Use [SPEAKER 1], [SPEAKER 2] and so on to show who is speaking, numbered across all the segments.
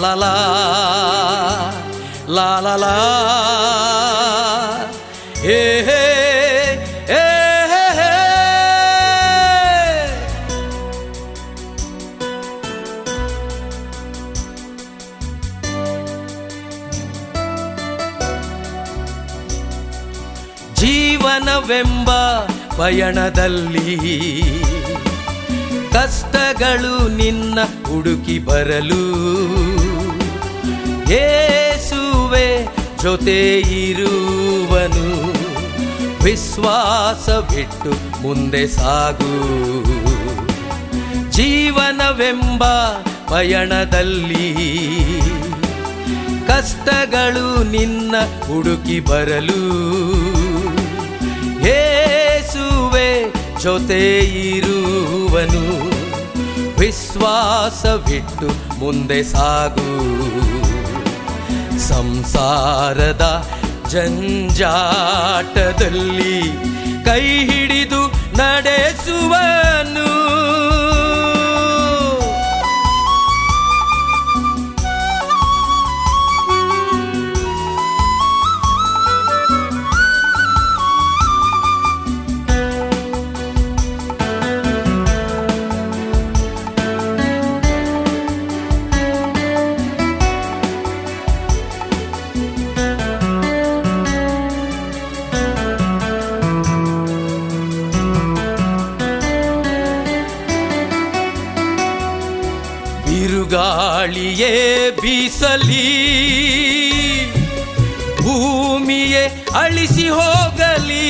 [SPEAKER 1] la la la la la hey, hey, hey, hey, hey. ಜೀವನವೆಂಬ ಪಯಣದಲ್ಲಿ ಕಷ್ಟಗಳು ನಿನ್ನ ಹುಡುಕಿ ಬರಲು ಯೇಸುವೆ ಜೊತೆ ಇರುವನು ವಿಶ್ವಾಸ ಬಿಟ್ಟು ಮುಂದೆ ಸಾಗು ಜೀವನವೆಂಬ ಪಯಣದಲ್ಲಿ ಕಷ್ಟಗಳು ನಿನ್ನ ಹುಡುಕಿ ಬರಲು ಯೇಸುವೆ ಜೊತೆ ಇರುವನು ವಿಶ್ವಾಸ ಬಿಟ್ಟು ಮುಂದೆ ಸಾಗು ಸಂಸಾರದ ಜಂಜಾಟದಲ್ಲಿ ಕೈ ಹಿಡಿದು ನಡೆಸುವನು ಬಿರುಗಾಳಿಯೇ ಬೀಸಲಿ ಭೂಮಿಯೇ ಅಳಿಸಿ ಹೋಗಲಿ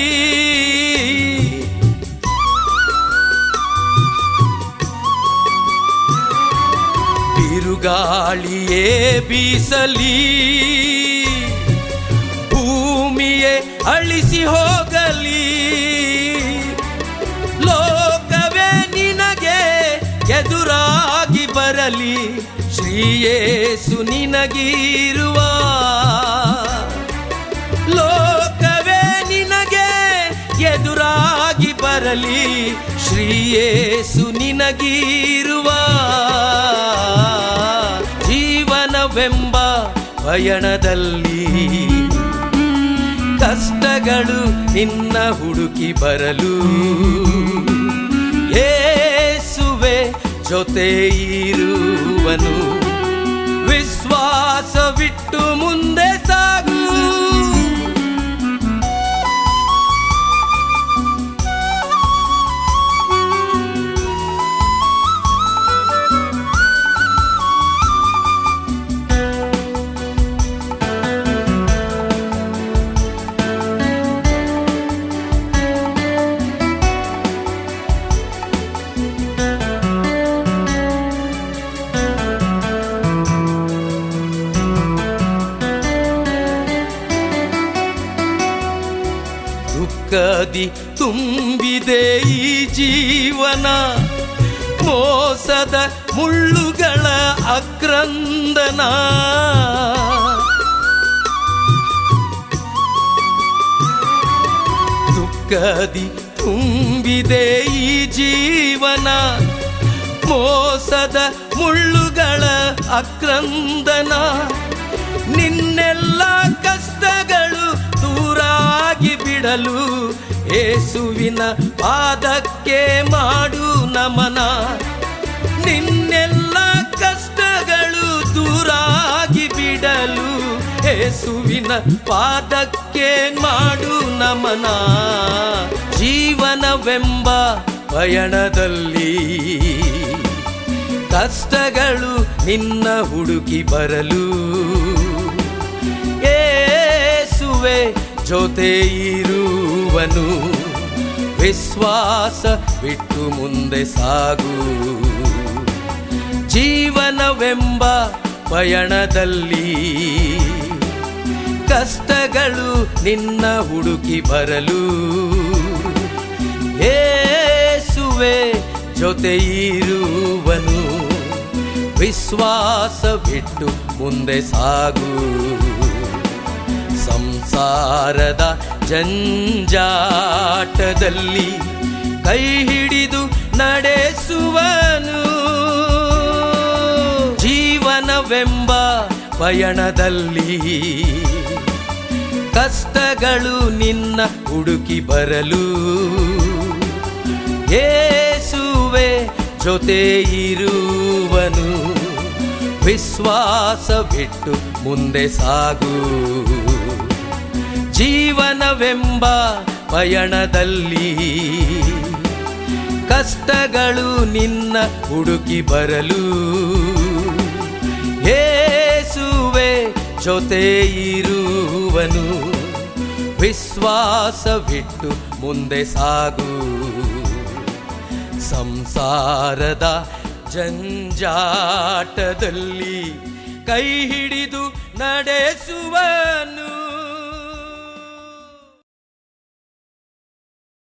[SPEAKER 1] ಬಿರುಗಾಳಿಯೇ ಬೀಸಲಿ ಭೂಮಿಯೇ ಅಳಿಸಿ ಹೋಗಲಿ ಲೋಕವೇ ನಿನಗೆ ಎದುರಾಗಿ ಬರಲಿ ಶ್ರೀಯೇಸು ನಿನಗಿರುವ ಲೋಕವೇ ನಿನಗೆ ಎದುರಾಗಿ ಬರಲಿ ಶ್ರೀಯೇಸು ನಿನಗಿರುವ ಜೀವನವೆಂಬ ಪಯಣದಲ್ಲಿ ಕಷ್ಟಗಳು ನಿನ್ನ ಹುಡುಕಿ ಬರಲು ಯೇಸುವೆ ಜೊತೆ ಇರುವನು ವಿಶ್ವಾಸವಿಟ್ಟು ಮುಂದೆ ಸಾಗು ದುಃಖದಿ ತುಂಬಿದೆ ಈ ಜೀವನ ಮೋಸದ ಮುಳ್ಳುಗಳ ಅಕ್ರಂದನ ದುಃಖದಿ ತುಂಬಿದೆ ಈ ಜೀವನ ಮೋಸದ ಮುಳ್ಳುಗಳ ಅಕ್ರಂದನ ನಿನ್ನೆಲ್ಲ ಕಷ್ಟಗಳು ದೂರಾಗಿ ಬಿಡಲು ಏಸುವಿನ ಪಾದಕ್ಕೆ ಮಾಡು ನಮನ ನಿನ್ನೆಲ್ಲ ಕಷ್ಟಗಳು ದೂರಾಗಿ ಬಿಡಲು ಏಸುವಿನ ಪಾದಕ್ಕೆ ಮಾಡು ನಮನ ಜೀವನವೆಂಬ ಪಯಣದಲ್ಲಿ ಕಷ್ಟಗಳು ನಿನ್ನ ಹುಡುಕಿ ಬರಲು ಏಸುವೆ ಜೊತೆ ಇರುವನು ವಿಶ್ವಾಸ ಬಿಟ್ಟು ಮುಂದೆ ಸಾಗು ಜೀವನವೆಂಬ ಪಯಣದಲ್ಲಿ ಕಷ್ಟಗಳು ನಿನ್ನ ಹುಡುಕಿ ಬರಲು ಏಸುವೆ ಜೊತೆ ಇರುವನು ವಿಶ್ವಾಸ ಬಿಟ್ಟು ಮುಂದೆ ಸಾಗು ಸಂಸಾರದ ಜಂಜಾಟದಲ್ಲಿ ಕೈ ಹಿಡಿದು ನಡೆಸುವನು ಜೀವನ ಜೀವನವೆಂಬ ಪಯಣದಲ್ಲಿ ಕಷ್ಟಗಳು ನಿನ್ನ ಹುಡುಕಿ ಬರಲು ಯೇಸುವೆ ಜೊತೆ ಇರುವನು ವಿಶ್ವಾಸ ಬಿಟ್ಟು ಮುಂದೆ ಸಾಗು ಜೀವನವೆಂಬ ಪಯಣದಲ್ಲಿ ಕಷ್ಟಗಳು ನಿನ್ನ ಹುಡುಕಿ ಬರಲು ಯೇಸುವೆ ಜೊತೆ ಇರುವನು ವಿಶ್ವಾಸ ಬಿಟ್ಟು ಮುಂದೆ ಸಾಗು ಸಂಸಾರದ ಜಂಜಾಟದಲ್ಲಿ ಕೈ ಹಿಡಿದು ನಡೆಸುವನು